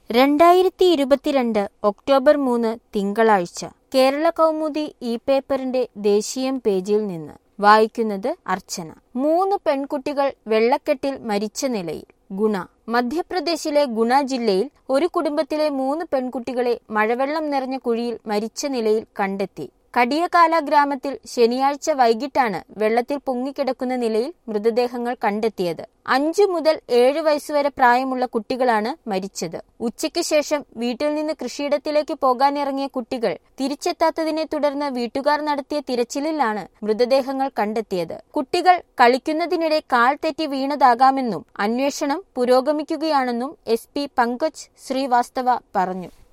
രണ്ടായിരത്തി ഇരുപത്തിരണ്ട് ഒക്ടോബർ മൂന്ന് തിങ്കളാഴ്ച കേരള കൗമുദി ഇ പേപ്പറിന്റെ ദേശീയം പേജിൽ നിന്ന് വായിക്കുന്നത് അർച്ചന മൂന്ന് പെൺകുട്ടികൾ വെള്ളക്കെട്ടിൽ മരിച്ച നിലയിൽ ഗുണ മധ്യപ്രദേശിലെ ഗുണ ജില്ലയിൽ ഒരു കുടുംബത്തിലെ മൂന്ന് പെൺകുട്ടികളെ മഴവെള്ളം നിറഞ്ഞ കുഴിയിൽ മരിച്ച നിലയിൽ കണ്ടെത്തി കടിയകാല ഗ്രാമത്തിൽ ശനിയാഴ്ച വൈകിട്ടാണ് വെള്ളത്തിൽ പൊങ്ങിക്കിടക്കുന്ന നിലയിൽ മൃതദേഹങ്ങൾ കണ്ടെത്തിയത് അഞ്ചു മുതൽ ഏഴ് വയസ്സുവരെ പ്രായമുള്ള കുട്ടികളാണ് മരിച്ചത് ഉച്ചയ്ക്ക് ശേഷം വീട്ടിൽ നിന്ന് കൃഷിയിടത്തിലേക്ക് പോകാനിറങ്ങിയ കുട്ടികൾ തിരിച്ചെത്താത്തതിനെ തുടർന്ന് വീട്ടുകാർ നടത്തിയ തിരച്ചിലിലാണ് മൃതദേഹങ്ങൾ കണ്ടെത്തിയത് കുട്ടികൾ കളിക്കുന്നതിനിടെ കാൽ തെറ്റി വീണതാകാമെന്നും അന്വേഷണം പുരോഗമിക്കുകയാണെന്നും എസ് പി പങ്കജ് ശ്രീവാസ്തവ പറഞ്ഞു